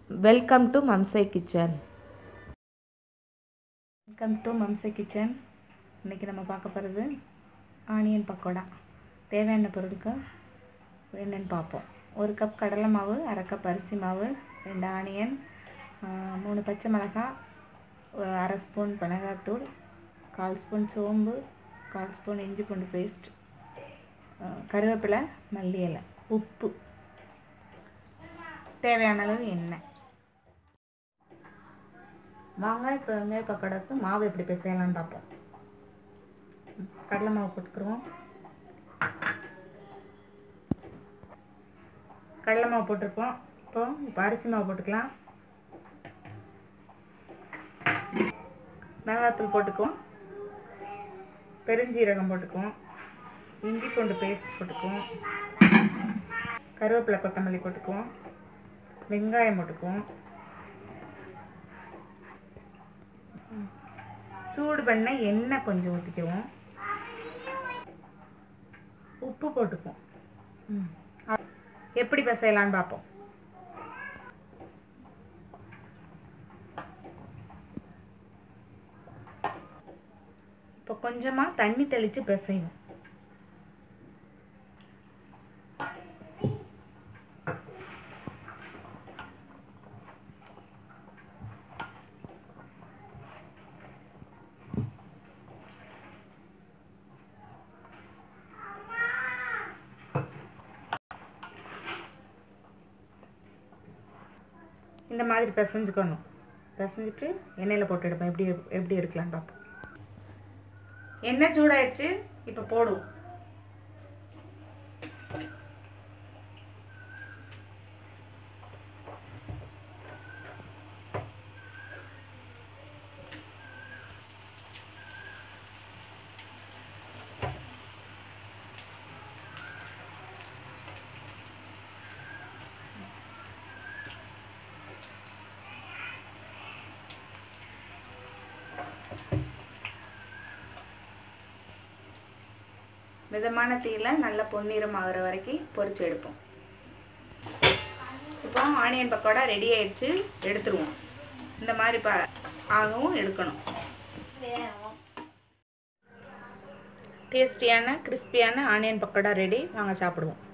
Welcome to Mumsy kitchen welcome to Mumsy kitchen இன்றைக்கி நம்ம பார்க்க போகிறது ஆனியன் பக்கோடா தேவையான பொருட்கள் என்னென்னு பார்ப்போம் ஒரு கப் கடலை மாவு அரை கப் அரிசி மாவு ரெண்டு ஆனியன் ஆஹ், மூணு பச்சை மிளகாய் ஒரு அரை ஸ்பூன் மிளகாத்தூள் கால் ஸ்பூன் சோம்பு கால் ஸ்பூன் இஞ்சி பூண்டு பேஸ்ட் கருவேப்பிலை மல்லி இலை உப்பு தேவையான அளவு எண்ணெய் வாங்க இப்போ வெங்காய பக்கோடாக்கு மாவு எப்படி பிசையலாம்னு பார்ப்போம் கடலை மாவு போட்டுக்கிறோம் கடலை மாவு போட்டிருக்கோம் இப்போ இப்போ அரிசி மாவு போட்டுக்கலாம் மிளகாத்தூள் போட்டுக்குவோம் பெருஞ்சீரகம் போட்டுக்குவோம் இஞ்சி பூண்டு பேஸ்ட் போட்டுக்குவோம் கருவேப்பிலை கொத்தமல்லி போட்டுக்குவோம் வெங்காயம் போட்டுக்குவோம் சூடு பண்ண எண்ணெய் கொஞ்சம் ஊற்றிக்குவோம் உப்பு போட்டுக்குவோம் ம். அ- எப்படி பிசையலான்னு பார்ப்போம் இப்போ கொஞ்சமாக தண்ணி தெளித்து பிசையணும் இந்த மாதிரி பிசைஞ்சுக்கணும் பிசைஞ்சிட்டு எண்ணெயில் போட்டு எடுப்பேன் எப்படி எப்படி இருக்கலாம்னு பார்ப்போம் எண்ணெய் சூடாயிடுச்சு இப்போ போடுவோம் மிதமான தீயில நல்ல பொன்னிறம் ஆகுற வரைக்கும் பொரிச்சு எடுப்போம் இப்போ ஆனியன் பக்கோடா ரெடி ஆயிடுச்சு எடுத்துருவோம் இந்த மாதிரி ப ஆகவும் எடுக்கணும் டேஸ்டியான கிறிஸ்பியான ஆனியன் பக்கோடா ரெடி வாங்க சாப்பிடுவோம்